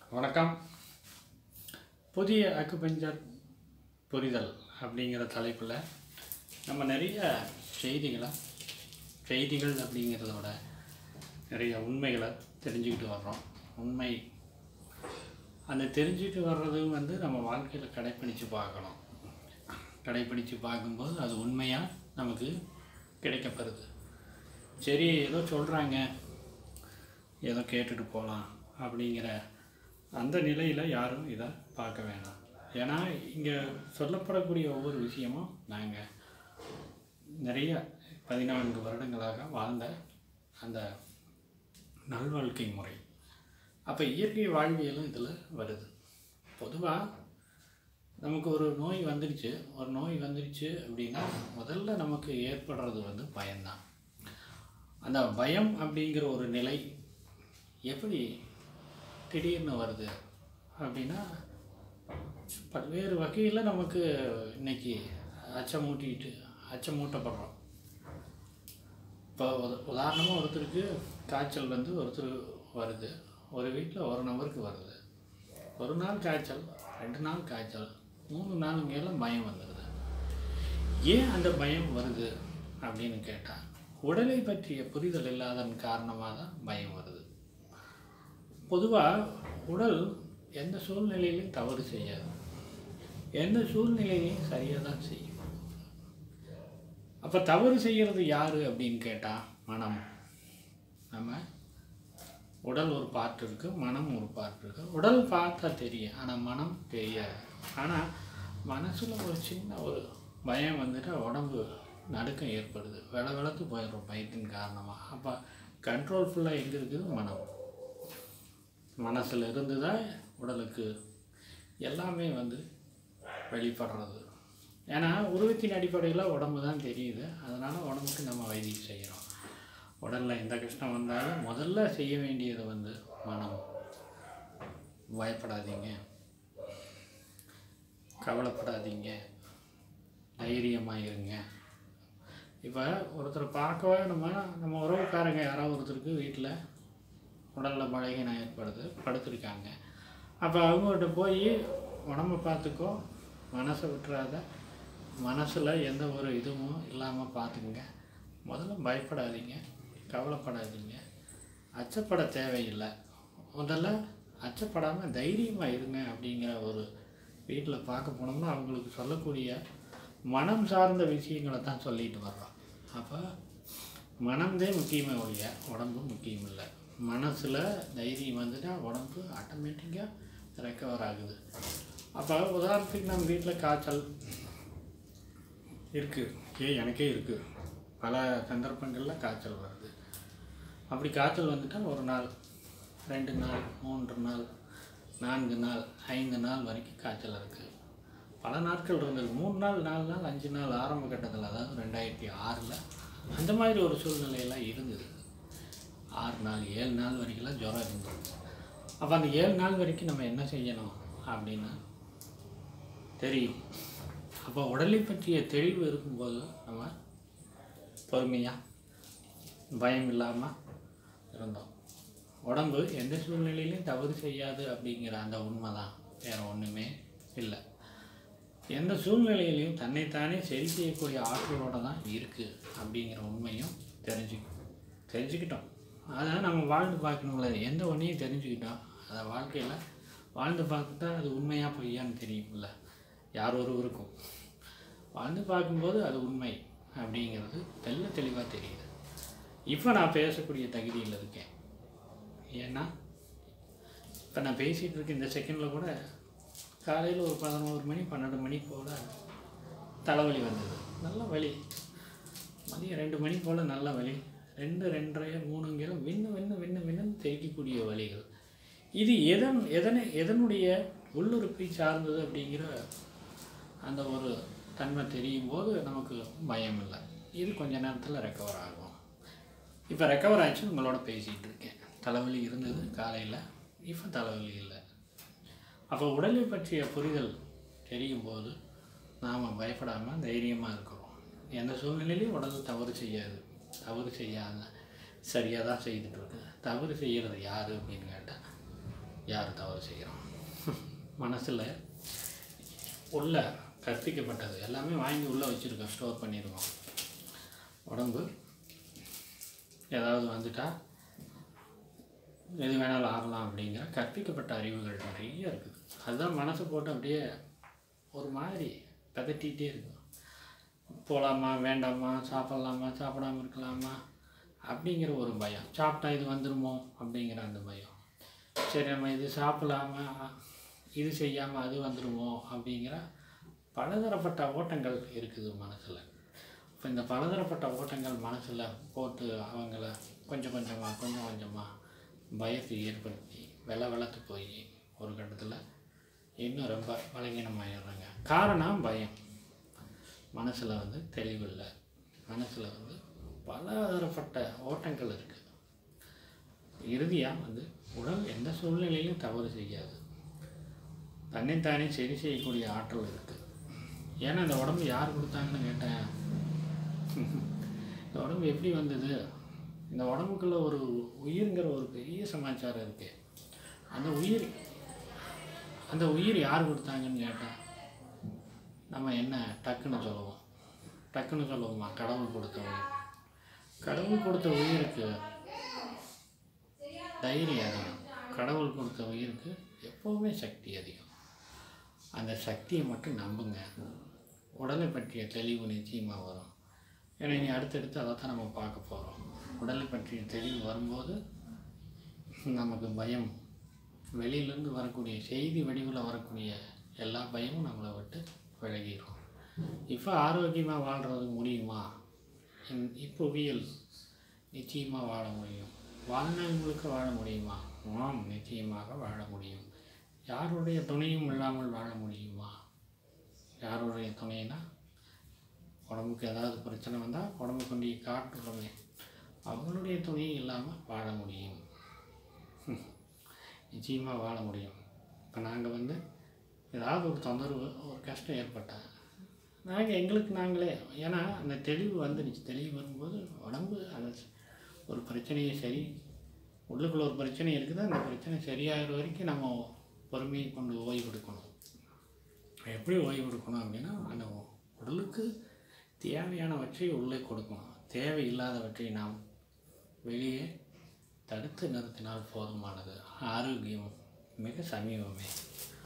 வணக்கம் புதிய அக்குபஞ்சர் புரிதல் அப்படிங்கிற தலைப்பில் நம்ம நிறைய செய்திகளை செய்திகள் அப்படிங்கிறத விட நிறைய உண்மைகளை தெரிஞ்சுக்கிட்டு வர்றோம் உண்மை அந்த தெரிஞ்சுட்டு வர்றதும் வந்து நம்ம வாழ்க்கையில் கடைப்பிடிச்சு பார்க்கணும் கடைப்பிடிச்சு பார்க்கும்போது அது உண்மையாக நமக்கு கிடைக்கப்பெறுது சரி ஏதோ சொல்கிறாங்க ஏதோ கேட்டுட்டு போகலாம் அப்படிங்கிற அந்த நிலையில் யாரும் இதை பார்க்க வேணாம் ஏன்னா இங்கே சொல்லப்படக்கூடிய ஒவ்வொரு விஷயமும் நாங்கள் நிறைய பதினான்கு வருடங்களாக வாழ்ந்த அந்த நல்வாழ்க்கை முறை அப்போ இயற்கை வாழ்வியலும் இதில் வருது பொதுவாக நமக்கு ஒரு நோய் வந்துடுச்சு ஒரு நோய் வந்துடுச்சு அப்படின்னா முதல்ல நமக்கு ஏற்படுறது வந்து பயம்தான் அந்த பயம் அப்படிங்கிற ஒரு நிலை எப்படி திடீர்னு வருது அப்படின்னா பல்வேறு வகையில் நமக்கு இன்னைக்கு அச்சமூட்டிட்டு அச்சமூட்டப்படுறோம் இப்போ உதாரணமாக ஒருத்தருக்கு காய்ச்சல் வந்து ஒருத்தர் வருது ஒரு வீட்டில் ஒரு நபருக்கு வருது ஒரு நாள் காய்ச்சல் ரெண்டு நாள் காய்ச்சல் மூணு நாள் மேலே பயம் வந்துடுது ஏன் அந்த பயம் வருது அப்படின்னு கேட்டால் உடலை பற்றிய புரிதல் இல்லாதன் காரணமாக தான் பயம் வருது பொதுவாக உடல் எந்த சூழ்நிலையிலையும் தவறு செய்யாது எந்த சூழ்நிலையிலையும் சரியாக தான் செய்யும் அப்போ தவறு செய்கிறது யார் அப்படின்னு கேட்டால் மனம் நம்ம உடல் ஒரு பார்ட் இருக்குது மனம் ஒரு பார்ட் இருக்குது உடல் பார்த்தா தெரியும் ஆனால் மனம் தெரியாது ஆனால் மனசில் ஒரு சின்ன ஒரு பயம் வந்துட்டு உடம்பு நடுக்கம் ஏற்படுது வெள வெளத்து போயிடும் பயத்தின் காரணமாக அப்போ கண்ட்ரோல் ஃபுல்லாக எங்கே இருக்குது மனம் மனசில் இருந்து தான் உடலுக்கு எல்லாமே வந்து வெளிப்படுறது ஏன்னா உருவத்தின் அடிப்படையில் உடம்பு தான் தெரியுது அதனால் உடம்புக்கு நம்ம வைத்தியம் செய்கிறோம் உடலில் எந்த கஷ்டம் வந்தாலும் முதல்ல செய்ய வேண்டியது வந்து மனம் பயப்படாதீங்க கவலைப்படாதீங்க தைரியமாக இருங்க இப்போ ஒருத்தரை பார்க்கவே நம்ம நம்ம உறவுக்காரங்க யாராவது ஒருத்தருக்கு வீட்டில் உடலில் பலகீனம் ஏற்படுது படுத்திருக்காங்க அப்போ அவங்ககிட்ட போய் உடம்ப பார்த்துக்கோ மனசை விட்டுறாத மனசில் எந்த ஒரு இதுவும் இல்லாமல் பார்த்துக்குங்க முதல்ல பயப்படாதீங்க கவலைப்படாதீங்க அச்சப்பட தேவையில்லை முதல்ல அச்சப்படாமல் தைரியமாக இருங்க அப்படிங்கிற ஒரு வீட்டில் பார்க்க போனோம்னா அவங்களுக்கு சொல்லக்கூடிய மனம் சார்ந்த விஷயங்களை தான் சொல்லிட்டு வர்றோம் அப்போ மனம்தே முக்கியமே ஒழிய உடம்பு முக்கியம் இல்லை மனசில் தைரியம் வந்துட்டால் உடம்பு ஆட்டோமேட்டிக்காக ரெக்கவர் ஆகுது அப்போ உதாரணத்துக்கு நம்ம வீட்டில் காய்ச்சல் இருக்குது ஏ எனக்கே இருக்குது பல சந்தர்ப்பங்களில் காய்ச்சல் வருது அப்படி காய்ச்சல் வந்துட்டால் ஒரு நாள் ரெண்டு நாள் மூன்று நாள் நான்கு நாள் ஐந்து நாள் வரைக்கும் காய்ச்சல் இருக்குது பல நாட்கள் இருந்தது மூணு நாள் நாலு நாள் அஞ்சு நாள் ஆரம்ப கட்டத்தில் அதாவது ரெண்டாயிரத்தி ஆறில் அந்த மாதிரி ஒரு சூழ்நிலையெல்லாம் இருந்தது ஆறு நாள் ஏழு நாள் வரைக்கும்லாம் ஜுரம் இருந்தது அப்போ அந்த ஏழு நாள் வரைக்கும் நம்ம என்ன செய்யணும் அப்படின்னா தெரியும் அப்போ உடலை பற்றிய தெளிவு இருக்கும்போது நம்ம பொறுமையாக பயம் இல்லாமல் இருந்தோம் உடம்பு எந்த சூழ்நிலையிலையும் தவறு செய்யாது அப்படிங்கிற அந்த உண்மை தான் வேறு ஒன்றுமே இல்லை எந்த சூழ்நிலையிலையும் தன்னைத்தானே சரி செய்யக்கூடிய ஆற்றலோடு தான் இருக்குது அப்படிங்கிற உண்மையும் தெரிஞ்சு தெரிஞ்சுக்கிட்டோம் அதை நம்ம வாழ்ந்து பார்க்கணுங்கள எந்த ஒன்றையும் தெரிஞ்சுக்கிட்டோம் அதை வாழ்க்கையில் வாழ்ந்து பார்த்துட்டா அது உண்மையாக பொய்யான்னு தெரியும்ல யார் ஒருவருக்கும் வாழ்ந்து பார்க்கும்போது அது உண்மை அப்படிங்கிறது தெல்ல தெளிவாக தெரியுது இப்போ நான் பேசக்கூடிய தகுதியில் இருக்கேன் ஏன்னா இப்போ நான் பேசிகிட்டு இருக்க இந்த செகண்டில் கூட காலையில் ஒரு பதினோரு மணி பன்னெண்டு மணி போல் தலைவலி வந்தது நல்ல வலி மதியம் ரெண்டு மணி போல் நல்ல வலி ரெண்டு ரெண்டரை மூணுங்கிற விண்ணு விண்ணு விண்ணு விண்ணுன்னு தெரிக்கக்கூடிய வலிகள் இது எதன் எதனை எதனுடைய உள்ளுறுப்பை சார்ந்தது அப்படிங்கிற அந்த ஒரு தன்மை தெரியும் போது நமக்கு பயம் இல்லை இது கொஞ்ச நேரத்தில் ரெக்கவர் ஆகும் இப்போ ரெக்கவர் ஆச்சு உங்களோட பேசிகிட்டு இருக்கேன் தலைவலி இருந்தது காலையில் இப்போ தலைவலி இல்லை அப்போ உடலை பற்றிய புரிதல் தெரியும் போது நாம் பயப்படாமல் தைரியமாக இருக்கிறோம் எந்த சூழ்நிலையிலையும் உடல் தவறு செய்யாது தவறு செய்யாத சரியாக தான் செய்துட்டு இருக்கு தவறு செய்கிறது யார் அப்படின்னு கேட்டால் யார் தவறு செய்கிறோம் மனசில் உள்ள கற்பிக்கப்பட்டது எல்லாமே வாங்கி உள்ளே வச்சுருக்கோம் ஸ்டோர் பண்ணியிருக்கோம் உடம்பு ஏதாவது வந்துட்டால் எது வேணாலும் ஆகலாம் அப்படிங்கிற கற்பிக்கப்பட்ட அறிவுகள் நிறைய இருக்குது அதுதான் மனசை போட்டு அப்படியே ஒரு மாதிரி பதட்டிகிட்டே இருக்கும் போகலாமா வேண்டாமா சாப்பிட்லாமா சாப்பிடாம இருக்கலாமா அப்படிங்கிற ஒரு பயம் சாப்பிட்டா இது வந்துருமோ அப்படிங்கிற அந்த பயம் சரி நம்ம இது சாப்பிடலாமா இது செய்யாமல் அது வந்துருமோ அப்படிங்கிற பலதரப்பட்ட ஓட்டங்கள் இருக்குது மனசில் இப்போ இந்த பலதரப்பட்ட ஓட்டங்கள் மனசில் போட்டு அவங்கள கொஞ்சம் கொஞ்சமாக கொஞ்சம் கொஞ்சமாக பயத்தை ஏற்படுத்தி வெள்ள வெள்ளத்து போய் ஒரு கட்டத்தில் இன்னும் ரொம்ப பலகீனமாயிடுறாங்க காரணம் பயம் மனசில் வந்து தெளிவில்லை மனசில் வந்து பலதரப்பட்ட ஓட்டங்கள் இருக்குது இறுதியாக வந்து உடல் எந்த சூழ்நிலையிலும் தவறு செய்யாது தன்னைத்தானே சரி செய்யக்கூடிய ஆற்றல் இருக்குது ஏன்னா இந்த உடம்பு யார் கொடுத்தாங்கன்னு கேட்டேன் இந்த உடம்பு எப்படி வந்தது இந்த உடம்புக்குள்ள ஒரு உயிருங்கிற ஒரு பெரிய சமாச்சாரம் இருக்குது அந்த உயிர் அந்த உயிர் யார் கொடுத்தாங்கன்னு கேட்டேன் நம்ம என்ன டக்குன்னு சொல்லுவோம் டக்குன்னு சொல்லுவோமா கடவுள் கொடுத்த உயிர் கடவுள் கொடுத்த உயிருக்கு தைரியம் அதிகம் கடவுள் கொடுத்த உயிருக்கு எப்போவுமே சக்தி அதிகம் அந்த சக்தியை மட்டும் நம்புங்க உடலை பற்றிய தெளிவு நிச்சயமாக வரும் ஏன்னா இனி அடுத்தடுத்து அதை தான் நம்ம பார்க்க போகிறோம் உடலை பற்றிய தெளிவு வரும்போது நமக்கு பயம் வெளியிலேருந்து வரக்கூடிய செய்தி வடிவில் வரக்கூடிய எல்லா பயமும் நம்மளை விட்டு விலகிடும் இப்போ ஆரோக்கியமாக வாழ்கிறது முடியுமா இந் இப்புவியல் நிச்சயமாக வாழ முடியும் வாழ்நாள் முழுக்க வாழ முடியுமா ஆம் நிச்சயமாக வாழ முடியும் யாருடைய துணையும் இல்லாமல் வாழ முடியுமா யாருடைய துணைனா உடம்புக்கு ஏதாவது பிரச்சனை வந்தால் உடம்பு கொண்டு காட்டுறோமே அவங்களுடைய துணையும் இல்லாமல் வாழ முடியும் நிச்சயமாக வாழ முடியும் இப்போ நாங்கள் வந்து ஏதாவது ஒரு தொந்தரவு ஒரு கஷ்டம் ஏற்பட்டால் நாங்கள் எங்களுக்கு நாங்களே ஏன்னா அந்த தெளிவு வந்துடுச்சு தெளிவு வரும்போது உடம்பு அந்த ஒரு பிரச்சனையை சரி உள்ளுக்குள்ள ஒரு பிரச்சனை இருக்குது அந்த பிரச்சனை சரியாகிற வரைக்கும் நம்ம பொறுமையை கொண்டு ஓய்வு எடுக்கணும் எப்படி ஓய்வு எடுக்கணும் அப்படின்னா அந்த உடலுக்கு தேவையானவற்றை உள்ளே கொடுக்கணும் தேவையில்லாதவற்றை நாம் வெளியே தடுத்து நிறுத்தினால் போதுமானது ஆரோக்கியம் மிக சமீபமே